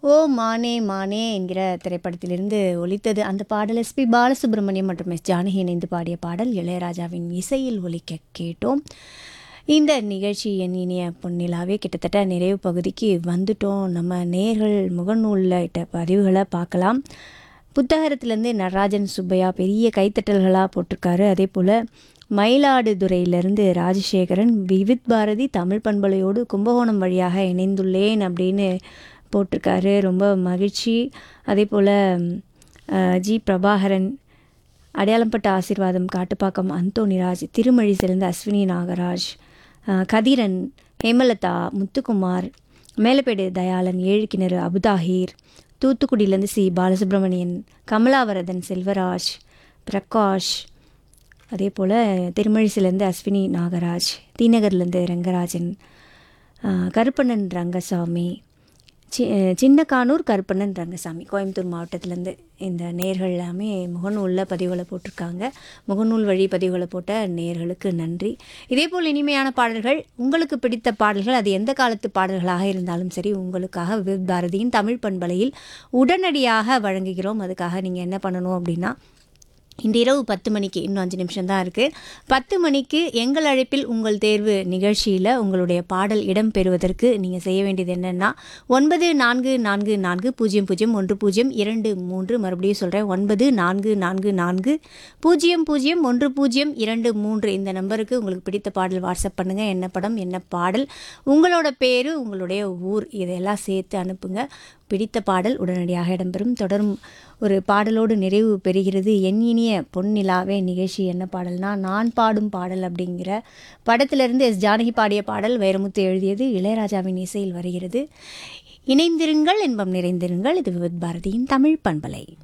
ஓ மானே மானே என்கிற திரைப்படத்திலிருந்து ஒலித்தது அந்த பாடல் எஸ்பி பாலசுப்ரமணியம் மற்றும் எஸ் ஜானகி இணைந்து பாடிய பாடல் இளையராஜாவின் இசையில் ஒலிக்க கேட்டோம் இந்த நிகழ்ச்சி என் இனிய பொன்னிலாவே கிட்டத்தட்ட நிறைவு பகுதிக்கு வந்துட்டோம் நம்ம நேர்கள் முகநூலில் இட்ட பதிவுகளை பார்க்கலாம் புத்தகத்திலேருந்து நடராஜன் சுப்பையா பெரிய கைத்தட்டல்களாக போட்டிருக்காரு அதே போல் மயிலாடுதுறையிலிருந்து ராஜசேகரன் விவித் பாரதி தமிழ் பண்பலையோடு கும்பகோணம் வழியாக இணைந்துள்ளேன் அப்படின்னு போட்டிருக்காரு ரொம்ப மகிழ்ச்சி அதே போல் ஜி பிரபாகரன் அடையாளம்பட்ட ஆசீர்வாதம் காட்டுப்பாக்கம் அந்தோணிராஜ் திருமழி சிறந்த அஸ்வினி நாகராஜ் அஹ், கதிரன் ஹேமலதா முத்துக்குமார் மேலப்பேடு தயாளன் ஏழு கிணறு அபுதாஹீர் தூத்துக்குடியிலேருந்து சி பாலசுப்ரமணியன் கமலாவரதன் செல்வராஜ் பிரகாஷ் அதே போல் திருமழிசிலேருந்து அஸ்வினி நாகராஜ் தீநகர்லேருந்து ரங்கராஜன் அஹ், கருப்பண்ணன் ரங்கசாமி சி சின்னக்கானூர் கருப்பண்ணன் ரங்கசாமி கோயம்புத்தூர் மாவட்டத்திலேருந்து இந்த நேர்கள் எல்லாமே முகநூலில் பதிவுகளை போட்டிருக்காங்க முகநூல் வழி பதிவுகளை போட்ட நேர்களுக்கு நன்றி இதேபோல் இனிமையான பாடல்கள் உங்களுக்கு பிடித்த பாடல்கள் அது எந்த காலத்து பாடல்களாக இருந்தாலும் சரி உங்களுக்காக வித் பாரதியின் தமிழ் பண்பலையில் உடனடியாக வழங்குகிறோம் அதுக்காக நீங்கள் என்ன பண்ணணும் அப்படின்னா இன்று இரவு பத்து மணிக்கு இன்னும் அஞ்சு நிமிஷம் தான் இருக்குது பத்து மணிக்கு எங்கள் அழைப்பில் உங்கள் தேர்வு நிகழ்ச்சியில் உங்களுடைய பாடல் இடம் பெறுவதற்கு நீங்கள் செய்ய வேண்டியது என்னென்னா ஒன்பது நான்கு நான்கு நான்கு பூஜ்ஜியம் பூஜ்ஜியம் ஒன்று பூஜ்ஜியம் இரண்டு மூன்று மறுபடியும் சொல்கிறேன் ஒன்பது நான்கு நான்கு நான்கு பூஜ்ஜியம் பூஜ்ஜியம் ஒன்று பூஜ்ஜியம் இரண்டு மூன்று இந்த நம்பருக்கு உங்களுக்கு பிடித்த பாடல் வாட்ஸ்அப் பண்ணுங்கள் என்ன படம் என்ன பாடல் உங்களோட பேர் உங்களுடைய ஊர் இதையெல்லாம் சேர்த்து அனுப்புங்க பிடித்த பாடல் உடனடியாக இடம்பெறும் தொடரும் ஒரு பாடலோடு நிறைவு பெறுகிறது என் இனிய பொன்னிலாவே நிகழ்ச்சி என்ன பாடல்னா நான் பாடும் பாடல் அப்படிங்கிற படத்திலிருந்து எஸ் ஜானகி பாடிய பாடல் வைரமுத்து எழுதியது இளையராஜாவின் இசையில் வருகிறது இணைந்திருங்கள் இன்பம் நிறைந்திருங்கள் இது விவித் பாரதியின் தமிழ் பண்பலை